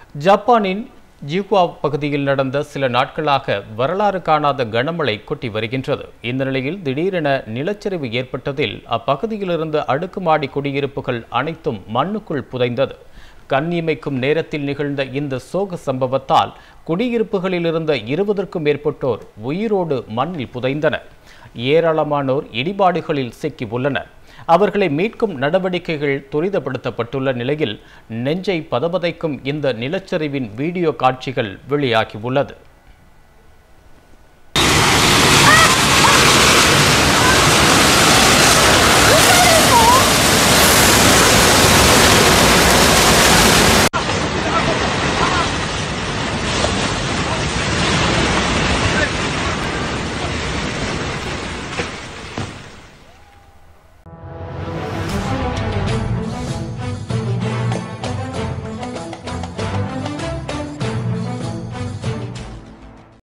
ஜப்பானின் ஜிகுவா பகுதியில் நடந்த சில நாட்களாக வரலாறு காணாத கனமழை கொட்டி வருகின்றது இந்த நிலையில் திடீரென நிலச்சரிவு ஏற்பட்டதில் அப்பகுதியில் இருந்த அடுக்குமாடி குடியிருப்புகள் அனைத்தும் மண்ணுக்குள் புதைந்தது கண்ணிமைக்கும் நேரத்தில் நிகழ்ந்த இந்த சோக சம்பவத்தால் குடியிருப்புகளில் இருந்த இருபதற்கும் மேற்பட்டோர் உயிரோடு மண்ணில் புதைந்தனர் ஏராளமானோர் இடிபாடுகளில் சிக்கி உள்ளனர் அவர்களை மீட்கும் நடவடிக்கைகள் துரிதப்படுத்தப்பட்டுள்ள நிலையில் நெஞ்சை பதபதைக்கும் இந்த நிலச்சரிவின் வீடியோ காட்சிகள் வெளியாகியுள்ளது